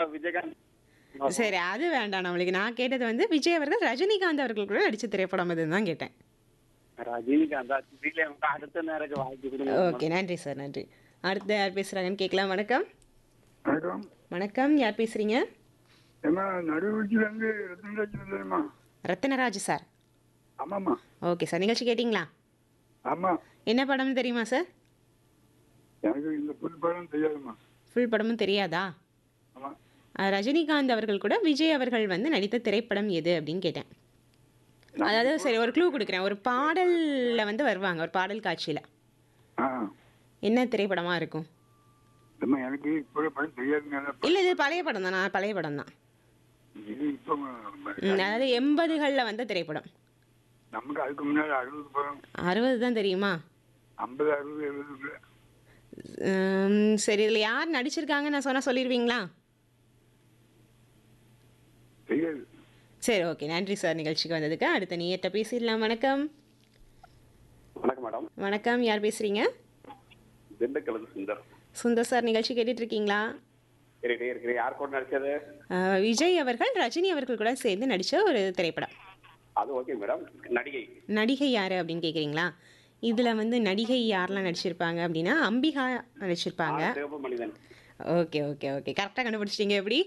விஜயகாந்த் சரி அது வேண்டாம் நம்மளுக்கு நான் கேட்டது வந்து விஜய் அவர்கள் ரஜினிகாந்த் அவர்கள் கூட நடிச்ச திரைப்படம் அதுன்னு தான் கேட்டேன் ரஜினிகாந்த் இல்ல உங்க அடுத்த நேரம் வாய்ப்பு கொடுங்க ஓகே நன்றி சார் நன்றி அடுத்து யார் பேசுகிறாங்கன்னு கேட்கலாம் வணக்கம் வணக்கம் வணக்கம் யார் பேசுகிறீங்க ஏமா நடுவீச்சிலேருந்து ரத்னராஜ் தெரியுமா ரத்தினராஜ் சார் ஆமாம்மா ஓகே சார் நிகழ்ச்சி கேட்டிங்களா ஆமாம் என்ன படம்னு தெரியுமா சார் எனக்கு இந்த புது படம் தெரியாதும்மா ஃபுல் படமும் தெரியாதா ஆமாம் அஹ் ரஜினிகாந்த் அவர்கள் கூட விஜய் அவர்கள் வந்து நடித்த திரைப்படம் எது அப்படின்னு கேட்டேன் அதாவது சரி ஒரு க்ளூ கொடுக்குறேன் ஒரு பாடலில் வந்து வருவாங்க ஒரு பாடல் காட்சியில் ஆ என்ன திரைப்படமாக இருக்கும் அம்மா எனக்கு இப்போ படம் தெரியாதுங்க இல்லை இது பழைய படம் தான் நான் பழைய படம் தான் இது இப்போ அதாவது எண்பதுகளில் வந்த திரைப்படம் நமக்கு அதுக்கு முன்னாடி அறுபது படம் அறுபது தான் தெரியுமா ஐம்பது அறுபது எழுபது உம், சரி இதில் யார் நடிச்சிருக்காங்க நான் சொன்னால் சொல்லிடுவீங்களா தெரியாது சரி ஓகே நன்றி சார் நிகழ்ச்சிக்கு வந்ததுக்கு அடுத்த நீட்ட பேசிடலாம் வணக்கம் வணக்கம் மேடம் வணக்கம் யார் பேசுகிறீங்க திண்டுக்கல் சுந்தர் சுந்தர் சார் நிகழ்ச்சி கேட்டுட்டு இருக்கீங்களா இருக்கிறேன் இருக்கிறேன் யார் கூட நடிச்சது அஹ், விஜய் அவர்கள் ரஜினி அவர்கள் கூட சேர்ந்து நடித்த ஒரு திரைப்படம் அது ஓகே மேடம் நடிகை நடிகை யார் அப்படின்னு கேட்குறீங்களா இதில் வந்து நடிகை யாரெல்லாம் நடிச்சிருப்பாங்க அப்படின்னா அம்பிகா நடிச்சிருப்பாங்க ஆ, சிவப்பு மனிதன் ஓகே ஓகே ஓகே கரெக்டாக கண்டுபிடிச்சிட்டீங்க எப்படி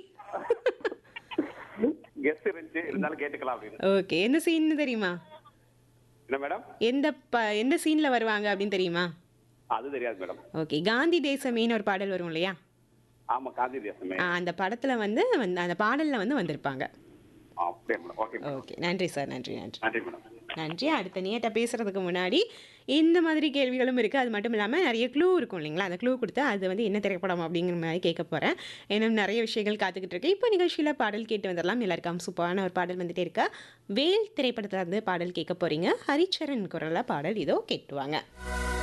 கெஸ்ட் இருந்துச்சு இருந்தாலும் கேட்டுக்கலாம் அப்படின்னு ஓகே எந்த சீன் தெரியுமா என்ன மேடம் எந்த ப எந்த சீனில் வருவாங்க அப்படின்னு தெரியுமா அது தெரியாது மேடம் ஓகே காந்தி தேசமேன்னு ஒரு பாடல் வரும் இல்லையா ஆமா காந்தி தேசமே ஆ, அந்த படத்தில் வந்து வந்து அந்த பாடலில் வந்து வந்திருப்பாங்க அப்படியே மேடம் ஓகே மேடம் ஓகே நன்றி சார் நன்றி நன்றி நன்றி மேடம் நன்றி அடுத்த நீட்ட பேசுகிறதுக்கு முன்னாடி இந்த மாதிரி கேள்விகளும் இருக்குது அது மட்டும் இல்லாமல் நிறைய க்ளூ இருக்கும் இல்லைங்களா அந்த க்ளூ கொடுத்து அது வந்து என்ன திரைப்படம் அப்படிங்கிற மாதிரி கேட்க போகிறேன் இன்னும் நிறைய விஷயங்கள் காத்துக்கிட்டு இருக்கு இப்போ நிகழ்ச்சியில் பாடல் கேட்டு வந்துடலாம் எல்லாருக்கும் சூப்பரான ஒரு பாடல் வந்துட்டே இருக்கா வேல் திரைப்படத்தில் இருந்து பாடல் கேட்க போகிறீங்க ஹரிச்சரன் குரலில் பாடல் இதோ கேட்டுவாங்க